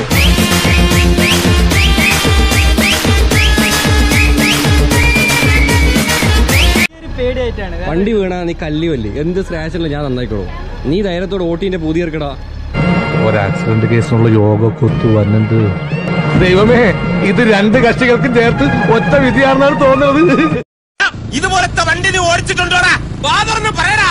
ഒരു പേടിയായിട്ടാണ് വണ്ടി വീണാ നീ കല്ലുവല്ലേ എന്ത് സ്ക്രാച്ചല്ല ഞാൻ നന്നായിക്കോളൂ നീ ധൈര്യത്തോടെ ഓട്ടീന്റെ പുതിയ ഇറക്കടാ ഒരു ആക്സിഡന്റ് കേസിനുള്ള യോഗ കൊത്തു വന്നിട്ട് ദൈവമേ ഇത് രണ്ട് കക്ഷികൾക്കും ചേർത്ത് ഒറ്റ വിധിയാണെന്നാണ് തോന്നുന്നത് ഇതുപോലത്തെ വണ്ടി നീ ഓടിച്ചിട്ടുണ്ടോടാ ബാദറിന് പറയടാ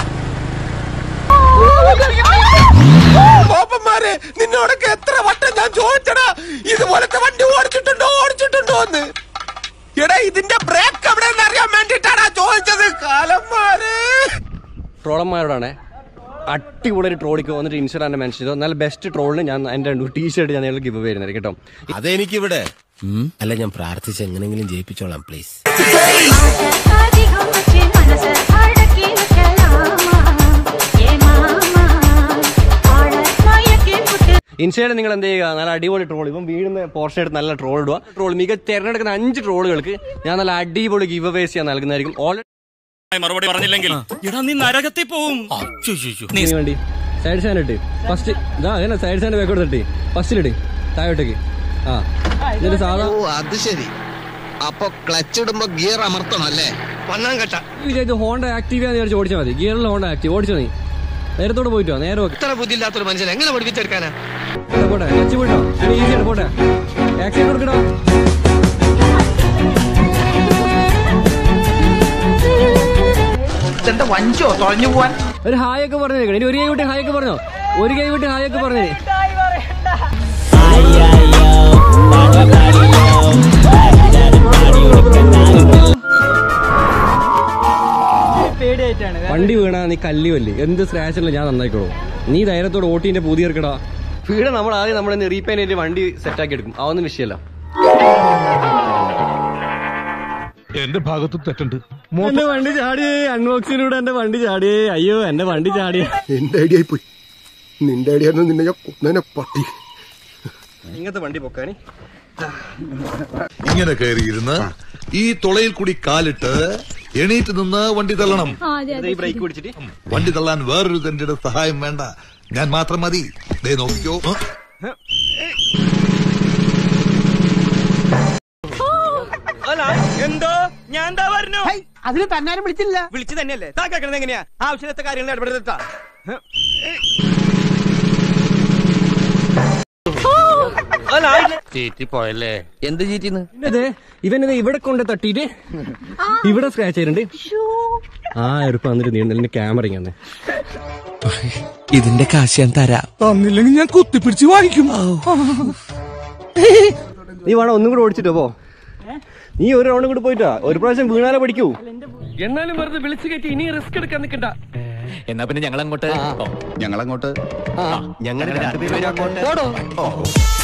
കോപ്പന്മാരെ നിന്നോടൊക്കെ എത്ര വട്ടം ഞാൻ ചോദിച്ചടാ ഇതുപോലത്തെ വണ്ടി ഓടിച്ചിട്ടുണ്ടോ ഓടിച്ചിട്ടുണ്ടോ എന്ന് എടാ ഇതിന്റെ ബ്രേക്ക് എവിടെ അറിയാൻ വേണ്ടിട്ടാടാ ചോദിച്ചത് കാലന്മാര് ട്രോളന്മാരോടാണ് അടിപൊളി ഒരു ട്രോളിക്ക് വന്നിട്ട് ഇൻഷുറാന്റെ മെൻഷൻ ചെയ്തോ നല്ല ബെസ്റ്റ് ട്രോളിന് ഞാൻ എന്റെ ടീ ഷർട്ട് ഞാൻ നിങ്ങൾക്ക് ഗിവ് വരുന്നത് കേട്ടോ അതെനിക്കിവിടെ അല്ല ഞാൻ പ്രാർത്ഥിച്ച് എങ്ങനെങ്കിലും ജയിപ്പിച്ചോളാം പ്ലീസ് అధికం వచ్చే మనసు అడకి వెక్కలామా ఏ మామా ఆడస్మాయకి పుట్టు ഇൻസ്റ്റയിൽ നിങ്ങൾ എന്ത് ചെയ്യുക നല്ല അടിപൊളി ട്രോൾ ഇപ്പം വീഴുന്ന പോർഷൻ എടുത്ത് നല്ല ട്രോൾ ഇടുക ട്രോൾ മികച്ച തിരഞ്ഞെടുക്കുന്ന അഞ്ച് ട്രോളുകൾക്ക് ഞാൻ നല്ല അടിപൊളി ഗിവ് അവേസ് ഞാൻ നൽകുന്നതായിരിക്കും ഓൾറെഡി മറുപടി പറഞ്ഞില്ലെങ്കിൽ എടാ നീ നരകത്തിൽ പോവും വേണ്ടി സൈഡ് സ്റ്റാൻഡ് ഇട്ട് ഫസ്റ്റ് ഇതാ അങ്ങനെ സൈഡ് സ്റ്റാൻഡ് ബാക്കോട്ട് തട്ടി ഫസ്റ്റിലിട്ട് താഴോട്ടേക്ക് ആ എന്നിട്ട് സാധാ ഓ അത് ശരി അപ്പൊ ക്ലച്ച് ഇടുമ്പോ ഗിയർ അമർത്തണം അല്ലേ വിചാരിച്ചു ഹോണ്ട ആക്റ്റീവ് ആണെന്ന് വിചാരിച്ച് ഓടിച്ചാൽ മതി ഗിയറിൽ ഹോണ്ട ആക്റ്റീവ് ഓടിച്ചോ നീ നേരത്തോടെ പോയിട്ടോ നേരെ വെക്ക്. ഇത്ര ബുദ്ധിയില്ലാത്തൊരു മനുഷ്യൻ എങ്ങനെ പഠിപ്പിച്ചെടുക്കാനാ പോട്ടെ, പോട്ടെ ക്ലച്ച് പോയിട്ടോ ഈസി ആണ് പോട്ടെ ആക്സിഡന്റ് കൊടുക്കട്ടോ ഇതെന്താ വഞ്ചോ തുഴഞ്ഞു പോവാൻ ഒരു ഹായ് ഒക്കെ പറഞ്ഞു ഇനി ഒരു കൈ വിട്ട് ഹായ് ഒക്കെ പറഞ്ഞോ ഒരു കൈ വിട്ട് ഹായ് ഒക്കെ പറഞ്ഞു പേടിയായിട്ടാണ് വണ്ടി വീണാ നീ കല്ലുവല്ലേ എന്ത് സ്ക്രാച്ചല്ല ഞാൻ നന്നായിക്കോളൂ നീ ധൈര്യത്തോടെ ഓട്ടീന്റെ പുതിയ ഇറക്കടാ വീട് നമ്മൾ ആദ്യം നമ്മൾ റീപെയിന്റ് ചെയ്ത് വണ്ടി സെറ്റാക്കി എടുക്കും അതൊന്നും വിഷയമല്ല എന്റെ ഭാഗത്ത് തെറ്റുണ്ട് എന്റെ വണ്ടി ചാടിയേ അൺബോക്സിലൂടെ എന്റെ വണ്ടി ചാടിയേ അയ്യോ എന്റെ വണ്ടി ചാടിയേ എന്റെ ഐഡിയ പോയി നിന്റെ ഐഡിയ നിന്നെ ഞാൻ കൊന്നേനെ പട്ടി ഇങ്ങനത്തെ വണ്ടി പൊക്കാനി ഇങ്ങനെ കയറിയിരുന്ന് ഈ തുളയിൽ കൂടി കാലിട്ട് എണീറ്റ് നിന്ന് വണ്ടി തള്ളണം ഈ ബ്രേക്ക് പിടിച്ചിട്ട് വണ്ടി തള്ളാൻ വേറൊരു തന്റെ സഹായം വേണ്ട ഞാൻ മാത്രം മതി ദേ നോക്കിക്കോ ആ. അല്ല എന്തോ ഞാൻ എന്താ പറഞ്ഞു അതിന് തന്നാരും വിളിച്ചില്ല വിളിച്ചു തന്നെയല്ലേ താ കേൾക്കണത് എങ്ങനെയാ ആവശ്യത്തെ കാര്യങ്ങൾ ഇടപെടുത്താ പോയല്ലേ എന്ത് ചീറ്റിന്ന് ഇതേ ഇവനത് ഇവിടെ കൊണ്ട് തട്ടിയിട്ട് ഇവിടെ സ്ക്രാച്ച് ചെയ്തിട്ടുണ്ട് ആ എറുപ്പം വന്നിട്ട് നീ നിന്റെ ക്യാമറ ഇങ്ങനെ ഇതിന്റെ കാശ് ഞാൻ തരാം തന്നില്ലെങ്കിൽ ഞാൻ കുത്തിപ്പിടിച്ച് വാങ്ങിക്കും നീ വേണം ഒന്നും കൂടെ ഓടിച്ചിട്ടോ പോ നീ ഒരു റൗണ്ടും കൂടെ പോയിട്ടാ ഒരു പ്രാവശ്യം വീണാലേ പഠിക്കൂ എന്നാലും വെറുതെ വിളിച്ചു കയറ്റി ഇനി റിസ്ക് എടുക്കാൻ നിൽക്കണ്ട എന്നാ പിന്നെ ഞങ്ങൾ അങ്ങോട്ട് ഞങ്ങളങ്ങോട്ട് ഞങ്ങൾ രണ്ടുപേരും അങ്ങോട്ട്